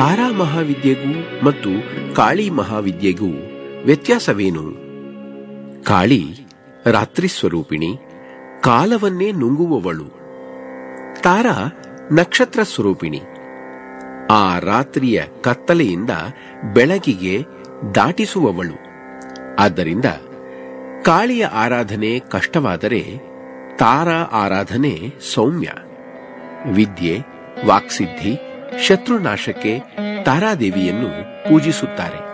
ತಾರಾ ಮಹಾವಿದ್ಯೆಗೂ ಮತ್ತು ಕಾಳಿ ಮಹಾವಿದ್ಯೆಗೂ ವ್ಯತ್ಯಾಸವೇನು ಕಾಳಿ ರಾತ್ರಿ ಸ್ವರೂಪಿಣಿ ಕಾಲವನ್ನೇ ನುಂಗುವವಳು ತಾರಾ ನಕ್ಷತ್ರ ಸ್ವರೂಪಿಣಿ ಆ ರಾತ್ರಿಯ ಕತ್ತಲೆಯಿಂದ ಬೆಳಕಿಗೆ ದಾಟಿಸುವವಳು ಆದ್ದರಿಂದ ಕಾಳಿಯ ಆರಾಧನೆ ಕಷ್ಟವಾದರೆ ತಾರಾ ಆರಾಧನೆ ಸೌಮ್ಯ ವಿದ್ಯೆ ವಾಕ್ಸಿದ್ಧಿ ಶತ್ರುನಾಶಕ್ಕೆ ತಾರಾದೇವಿಯನ್ನು ಪೂಜಿಸುತ್ತಾರೆ